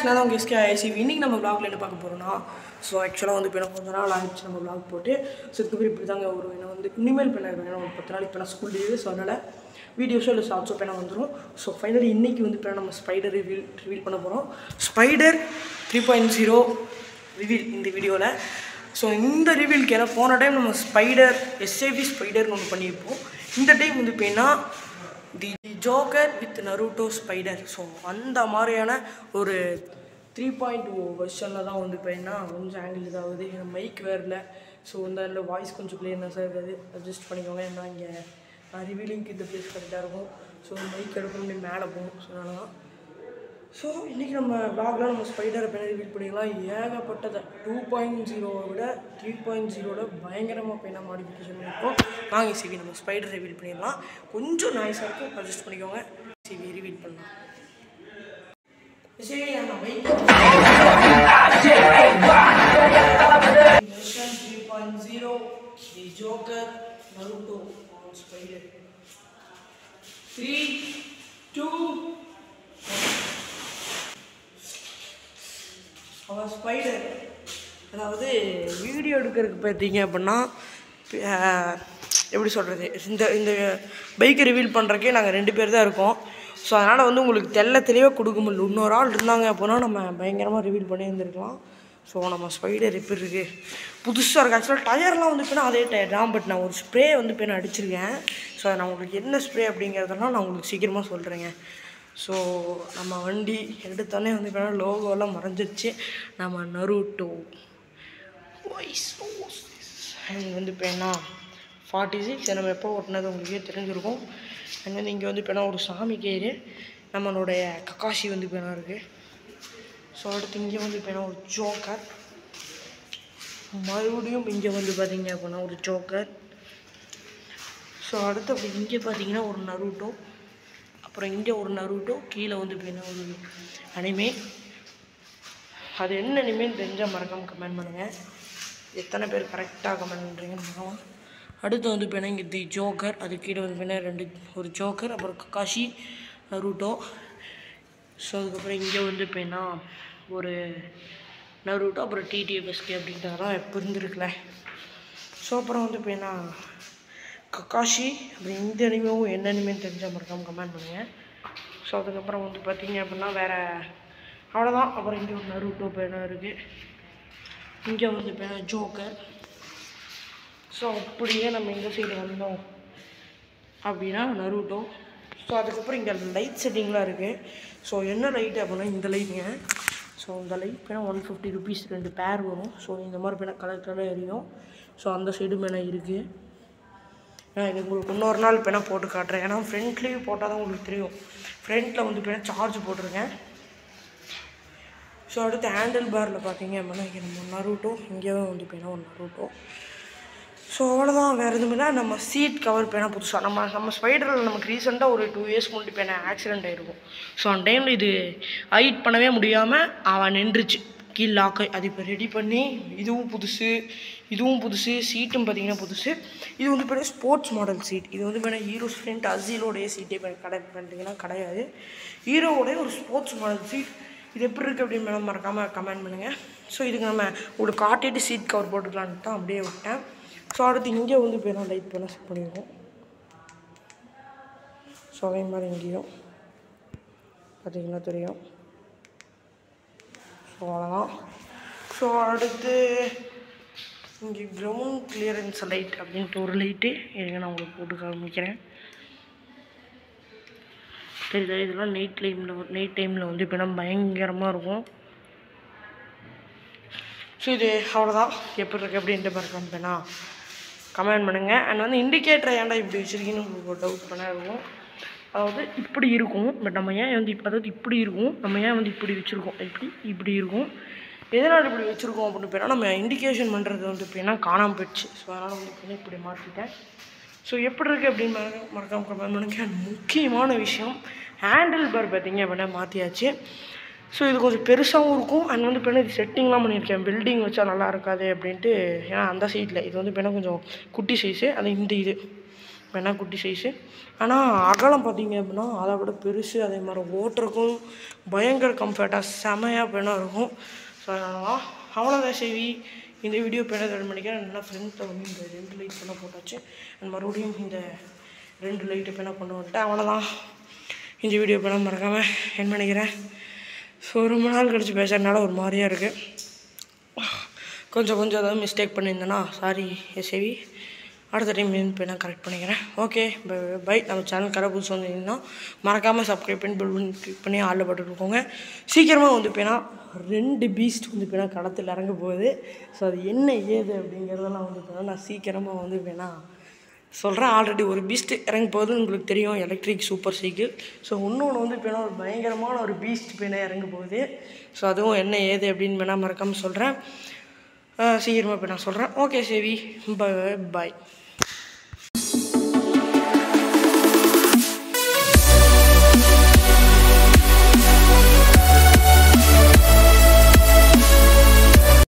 நான் தான் உங்கள் எஸ்கே ஐசி இன்றைக்கி நம்ம vlogல என்ன பார்க்க போகிறோம்னா ஸோ ஆக்சுவலாக வந்து இப்போ எனக்கு கொஞ்ச நாள் ஆயிடுச்சு நம்ம vlog போட்டு ஸோ இதுக்கப்புறம் இப்படி தாங்க வரும் ஏன்னா வந்து இனிமேல் இப்போ நான் வேணும் ஒரு பத்து நாள் இப்போ நான் ஸ்கூல் லீவு ஸோ அதனால் வீடியோஸோ இல்லை ஷார்ட்ஸோ இப்போ வந்துடும் ஸோ ஃபைனலி இன்றைக்கி வந்து இப்போ நம்ம ஸ்பைடர் ரிவீல் ரிவீல் பண்ண போகிறோம் spider three point zero reveal இந்த வீடியோவில் ஸோ இந்த ரிவீலுக்கு ஏன்னா போன டைம் நம்ம ஸ்பைடர் எஸ்ஏபி ஸ்பைடர்னு ஒன்று பண்ணியிருப்போம் இந்த டைம் வந்து இப்போ the Joker with Naruto spider so அந்த மாதிரியான ஒரு த்ரீ பாயிண்ட் ஓ வெர்ஷனில் தான் வந்து இப்போ என்ன கொஞ்சம் ஆங்கிள் இதாகுது ஏன்னா மைக் வேறில் ஸோ இந்த வாய்ஸ் கொஞ்சம் கிளியர்னஸாக இருக்காது அட்ஜஸ்ட் பண்ணிக்கோங்க ஏன்னா இங்கே ரிவீலிங்க்கு இந்த ப்ளேஸ் கரெக்டாக இருக்கும் ஸோ மைக் எடுக்கணும் மேலே போகும் ஸோ அதனால தான் ஸோ இன்றைக்கி நம்ம ப்ளாகில் நம்ம ஸ்பைடரை பேனை ரிவீல் பண்ணிக்கலாம் ஏகப்பட்டதை டூ பாயிண்ட் ஜீரோவை விட த்ரீ பாயிண்ட் ஜீரோவில் பயங்கரமாக பேனா மாடிஃபிகேஷன் பண்ணியிருக்கோம் வாங்க சிவி நம்ம ஸ்பைடர் ரிவீல் பண்ணிடலாம் கொஞ்சம் நாய்ஸாக இருக்கும் அட்ஜஸ்ட் பண்ணிக்கோங்க சிவி ரிவீல் பண்ணலாம் சரி நம்ம three point zero the Joker Naruto spider three two அவன் ஸ்பைடர் அதாவது வீடியோ எடுக்கிறதுக்கு பார்த்தீங்க அப்படின்னா அஹ், எப்படி சொல்கிறது இந்த இந்த பைக்கை ரிவீல் பண்ணுறக்கே நாங்கள் ரெண்டு பேர் தான் இருக்கோம் ஸோ அதனால் வந்து உங்களுக்கு தெல்ல தெளிவாக கொடுக்க முடியல இன்னொரு ஆள் இருந்தாங்க அப்படின்னா நம்ம பயங்கரமாக ரிவீல் பண்ணி இருந்திருக்கலாம் ஸோ நம்ம ஸ்பைடர் எப்படி இருக்குது புதுசாக இருக்குது ஆக்சுவலாக டயர்லாம் வந்து இப்போ அதே டயர் தான் பட் நான் ஒரு ஸ்ப்ரே வந்து இப்போ நான் அடிச்சிருக்கேன் ஸோ அதை நான் உங்களுக்கு என்ன ஸ்ப்ரே அப்படிங்கிறதெல்லாம் நான் உங்களுக்கு சீக்கிரமாக சொல்கிறேங்க ஸோ நம்ம வண்டி எடுத்தோடனே வந்து இப்போ லோகோலாம் மறைஞ்சிருச்சு நம்ம நருட்டோ வாய்ஸ் அண்ட் வந்து இப்போ என்ன ஃபார்ட்டி சிக்ஸ் நம்ம எப்போ ஓட்டினது உங்களுக்கே தெரிஞ்சிருக்கும் அண்ட் வந்து இங்கே வந்து இப்போ என்ன ஒரு சாமி கேரு நம்மளுடைய கக்காஷி வந்து இப்போ என்ன இருக்குது ஸோ அடுத்து இங்கே வந்து இப்போ என்ன ஒரு ஜோக்கர் மறுபடியும் இங்கே வந்து பார்த்தீங்க அப்படின்னா ஒரு ஜோக்கர் ஸோ அடுத்து அப்படி இங்கே பார்த்தீங்கன்னா ஒரு நருட்டோ அப்புறம் இங்கே ஒரு நருட்டோ கீழே வந்து பார்த்தீங்கன்னா ஒரு அனிமே அது என்ன அனிமேன்னு தெரிஞ்சால் மறக்காமல் கமெண்ட் பண்ணுங்கள் எத்தனை பேர் கரெக்டாக கமெண்ட் பண்ணுறீங்கன்னு பார்க்கலாம் அடுத்து வந்து பார்த்தீங்கன்னா இங்கே தி ஜோக்கர் அது கீழே வந்து பார்த்தீங்கன்னா ரெண்டு ஒரு ஜோக்கர் அப்புறம் கக்காஷி நருட்டோ ஸோ அதுக்கப்புறம் இங்கே வந்து பார்த்தீங்கன்னா ஒரு நருட்டோ அப்புறம் டிடிஎஃப்எஸ்கே அப்படின்றதெல்லாம் எப்போ இருந்திருக்குல்ல ஸோ அப்புறம் வந்து பார்த்தீங்கன்னா கக்காஷி அப்புறம் இந்த அனிமேவும் என்ன அனிமேன்னு தெரிஞ்சால் மறக்காமல் கமெண்ட் பண்ணுங்கள் ஸோ அதுக்கப்புறம் வந்து பார்த்தீங்க அப்படின்னா வேறு அவ்வளோதான் அப்புறம் இங்கே ஒரு நருட்டோ பேனா இருக்குது இங்கே வந்து பேனா ஜோக்கர் ஸோ அப்படியே நம்ம இந்த சைடு வந்தோம் அப்படின்னா நருட்டோ ஸோ அதுக்கப்புறம் இங்கே லைட் செட்டிங்லாம் இருக்குது ஸோ என்ன லைட் அப்படின்னா இந்த லைட்டுங்க ஸோ இந்த லைட் பேனா ஒன் ஃபிஃப்டி ருபீஸ் ரெண்டு பேர் வரும் ஸோ இந்த மாதிரி பேனா கலர் கலர் எரியும் ஸோ அந்த சைடு பேனா இருக்குது நான் இது உங்களுக்கு இன்னொரு நாள் இப்போ போட்டு காட்டுறேன் ஏன்னா ஃப்ரண்ட்லேயும் போட்டால் தான் உங்களுக்கு தெரியும் ஃப்ரண்ட்டில் வந்து இப்போ சார்ஜ் போட்டிருக்கேன் ஸோ அடுத்து ஹேண்டில் பாரில் பார்த்தீங்க அப்படின்னா இங்கே நம்ம நருட்டோ இங்கேயும் வந்து இப்போ ஒரு நருட்டோ ஸோ அவ்வளோதான் வேறு எதுவும் இல்லை நம்ம சீட் கவர் பேனா புதுசாக நம்ம நம்ம ஸ்பைடரில் நமக்கு ரீசெண்டாக ஒரு டூ இயர்ஸ் முன்னாடி பேனா ஆக்சிடென்ட் ஆகிருக்கும் ஸோ அந்த டைமில் இது ஹைட் பண்ணவே முடியாமல் அவன் நின்றுச்சு கீழ் லாக்கு அது இப்போ ரெடி பண்ணி இதுவும் புதுசு இதுவும் புதுசு சீட்டும் பார்த்தீங்கன்னா புதுசு இது வந்து இப்போ ஸ்போர்ட்ஸ் மாடல் சீட் இது வந்து இப்போ ஹீரோ ஸ்ப்ரிண்ட் அசிலோடைய சீட்டே இப்போ கடை பண்ணிட்டீங்கன்னா கிடையாது ஹீரோவோடைய ஒரு ஸ்போர்ட்ஸ் மாடல் சீட் இது எப்படி இருக்குது அப்படின்னு மேடம் மறக்காமல் கமெண்ட் பண்ணுங்கள் ஸோ இதுக்கு நம்ம உங்களுக்கு காட்டிட்டு சீட் கவர் போட்டுக்கலான்ட்டு தான் அப்படியே விட்டேன் ஸோ அடுத்து இங்கே வந்து இப்போ நான் லைட் பண்ண செட் பண்ணிடுவோம் ஸோ அதே மாதிரி இங்கேயும் பார்த்தீங்கன்னா தெரியும் ஸோ அவ்வளோதான் ஸோ அடுத்து இங்கே கிரவுண்ட் கிளியரன்ஸ் லைட் அப்படின்ட்டு ஒரு லைட்டு இருங்க நான் உங்களுக்கு போட்டு காமிக்கிறேன் தெரியுதா இதெல்லாம் நைட் டைமில் நைட் டைமில் வந்து இப்போ நம்ம பயங்கரமாக இருக்கும் ஸோ இது அவ்வளோதான் எப்படி இருக்கு அப்படின்ட்டு மறக்காம பேனா கமெண்ட் பண்ணுங்கள் அண்ட் வந்து இண்டிகேட்டரை ஏன்டா இப்படி வச்சுருக்கீங்கன்னு உங்களுக்கு ஒரு டவுட் பண்ண இருக்கும் அதாவது இப்படி இருக்கும் பட் நம்ம ஏன் வந்து இப்போ அதாவது இப்படி இருக்கும் நம்ம ஏன் வந்து இப்படி வச்சுருக்கோம் இப்படி இப்படி இருக்கும் எதனால் இப்படி வச்சுருக்கோம் அப்படின்னு பேனா நம்ம இண்டிகேஷன் பண்ணுறது வந்து இப்போ காணாமல் போயிடுச்சு ஸோ அதனால் வந்து இப்போ இப்படி மாற்றிட்டேன் ஸோ எப்படி இருக்குது அப்படின்னு மறக்க மறக்காம கமெண்ட் பண்ணுங்க அண்ட் முக்கியமான விஷயம் ஹேண்டில் பார் பார்த்தீங்க அப்படின்னா மாற்றியாச்சு ஸோ இது கொஞ்சம் பெருசாகவும் இருக்கும் அண்ட் வந்து இப்போ இது செட்டிங்லாம் பண்ணியிருக்கேன் பில்டிங் வச்சா நல்லா இருக்காது அப்படின்ட்டு ஏன்னா அந்த சைடில் இது வந்து இப்போ கொஞ்சம் குட்டி சைஸு அது இந்த இது வேணா குட்டி சைஸு ஆனால் அகலம் பார்த்தீங்க அப்படின்னா அதை விட பெருசு அதே மாதிரி ஓட்டுறக்கும் பயங்கர கம்ஃபர்ட்டாக செமையாக பேனா இருக்கும் ஸோ அதனால் அவ்வளோதான் செய்வி இந்த வீடியோ பேனா ரெடி பண்ணிக்கிறேன் நல்லா ஃப்ரெண்ட்ஸில் வந்து இந்த ரெண்டு லைட் பேனா போட்டாச்சு and மறுபடியும் இந்த ரெண்டு லைட்டு பேனா கொண்டு வந்துட்டேன் அவ்வளோதான் இந்த வீடியோ பேனா மறக்காமல் என் பண்ணிக்கிறேன் ஸோ ரொம்ப நாள் கழிச்சு பேசுறதுனால ஒரு மாதிரியாக இருக்குது கொஞ்சம் கொஞ்சம் ஏதாவது மிஸ்டேக் பண்ணியிருந்தேன்னா சாரி எஸ்ஏவி அடுத்த டைம் இப்போ நான் கரெக்ட் பண்ணிக்கிறேன் ஓகே பை பை நம்ம சேனல் கடை புதுசு வந்தீங்கன்னா மறக்காமல் சப்ஸ்கிரைப் பண்ணி பில் பண்ணி கிளிக் பண்ணி ஆளில் போட்டுருக்கோங்க சீக்கிரமாக வந்து போய்னா ரெண்டு பீஸ்ட் வந்து போய்னா களத்தில் இறங்க போகுது ஸோ அது என்ன ஏது அப்படிங்கிறதெல்லாம் வந்து போய்னா நான் சீக்கிரமாக வந்து வேணா சொல்கிறேன் ஆல்ரெடி ஒரு பீஸ்ட் இறங்க போகுது உங்களுக்கு தெரியும் எலக்ட்ரிக் சூப்பர் சைக்கிள் ஸோ இன்னொன்று வந்து இப்போ ஒரு பயங்கரமான ஒரு பீஸ்ட் பேனா இறங்க போகுது ஸோ அதுவும் என்ன ஏது அப்படின்னு வேணால் மறக்காமல் சொல்கிறேன் சீக்கிரமாக இப்போ நான் சொல்கிறேன் ஓகே சேவி பாய் பாய்